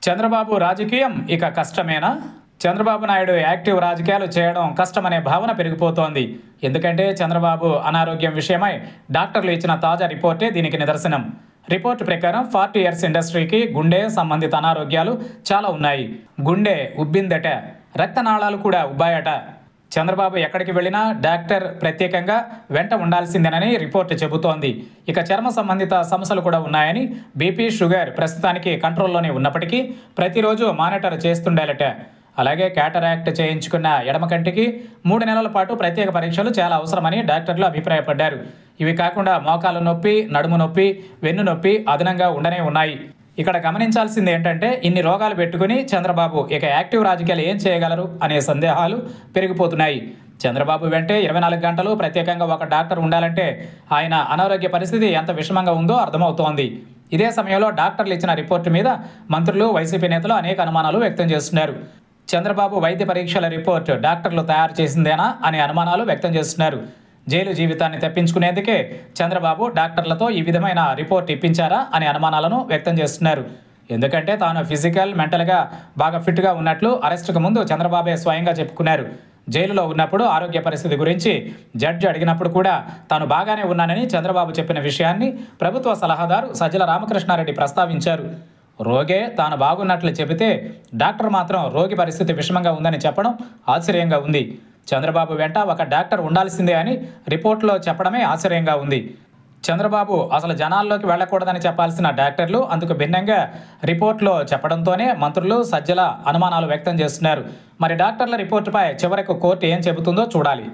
చంద్రబాబు రాజకీయం ఇక కష్టమేనా చంద్రబాబు నాయుడు యాక్టివ్ రాజకీయాలు చేయడం కష్టమనే భావన పెరిగిపోతోంది ఎందుకంటే చంద్రబాబు అనారోగ్యం విషయమై డాక్టర్లు ఇచ్చిన తాజా రిపోర్టే దీనికి నిదర్శనం రిపోర్టు ప్రకారం ఫార్టీ ఇయర్స్ ఇండస్ట్రీకి గుండె సంబంధిత అనారోగ్యాలు చాలా ఉన్నాయి గుండె ఉబ్బిందట రక్తనాళాలు కూడా ఉబ్బాయట చంద్రబాబు ఎక్కడికి వెళ్ళినా డాక్టర్ ప్రత్యేకంగా వెంట ఉండాల్సిందేనని రిపోర్టు చెబుతోంది ఇక చర్మ సంబంధిత సమస్యలు కూడా ఉన్నాయని బీపీ షుగర్ ప్రస్తుతానికి కంట్రోల్లోనే ఉన్నప్పటికీ ప్రతిరోజు మానిటర్ చేస్తుండాలట అలాగే క్యాటరాక్ట్ చేయించుకున్న ఎడమ కంటికి మూడు నెలల పాటు ప్రత్యేక పరీక్షలు చాలా అవసరమని డాక్టర్లు అభిప్రాయపడ్డారు ఇవి కాకుండా మోకాలు నొప్పి నడుము నొప్పి వెన్ను నొప్పి అదనంగా ఉండనే ఉన్నాయి ఇక్కడ గమనించాల్సింది ఏంటంటే ఇన్ని రోగాలు పెట్టుకుని చంద్రబాబు ఇక యాక్టివ్ రాజకీయాలు ఏం చేయగలరు అనే సందేహాలు పెరిగిపోతున్నాయి చంద్రబాబు వెంటే ఇరవై నాలుగు గంటలు ప్రత్యేకంగా ఒక డాక్టర్ ఉండాలంటే ఆయన అనారోగ్య పరిస్థితి ఎంత విషమంగా ఉందో అర్థమవుతోంది ఇదే సమయంలో డాక్టర్లు ఇచ్చిన రిపోర్టు మీద మంత్రులు వైసీపీ నేతలు అనేక అనుమానాలు వ్యక్తం చేస్తున్నారు చంద్రబాబు వైద్య పరీక్షల రిపోర్ట్ డాక్టర్లు తయారు చేసిందేనా అనే అనుమానాలు వ్యక్తం చేస్తున్నారు జైలు జీవితాన్ని తెప్పించుకునేందుకే చంద్రబాబు డాక్టర్లతో ఈ విధమైన రిపోర్ట్ ఇప్పించారా అనే అనుమానాలను వ్యక్తం చేస్తున్నారు ఎందుకంటే తాను ఫిజికల్ మెంటల్గా బాగా ఫిట్గా ఉన్నట్లు అరెస్టుకు ముందు చంద్రబాబే స్వయంగా చెప్పుకున్నారు జైలులో ఉన్నప్పుడు ఆరోగ్య పరిస్థితి గురించి జడ్జి అడిగినప్పుడు కూడా తాను బాగానే ఉన్నానని చంద్రబాబు చెప్పిన విషయాన్ని ప్రభుత్వ సలహాదారు సజ్జల రామకృష్ణారెడ్డి ప్రస్తావించారు రోగే తాను బాగున్నట్లు చెబితే డాక్టర్ మాత్రం రోగి పరిస్థితి విషమంగా ఉందని చెప్పడం ఆశ్చర్యంగా ఉంది చంద్రబాబు వెంట ఒక డాక్టర్ ఉండాల్సిందే అని రిపోర్ట్లో చెప్పడమే ఆశ్చర్యంగా ఉంది చంద్రబాబు అసలు జనాల్లోకి వెళ్ళకూడదని చెప్పాల్సిన డాక్టర్లు అందుకు భిన్నంగా రిపోర్ట్లో చెప్పడంతోనే మంత్రులు సజ్జల అనుమానాలు వ్యక్తం చేస్తున్నారు మరి డాక్టర్ల రిపోర్టుపై చివరకు కోర్టు ఏం చెబుతుందో చూడాలి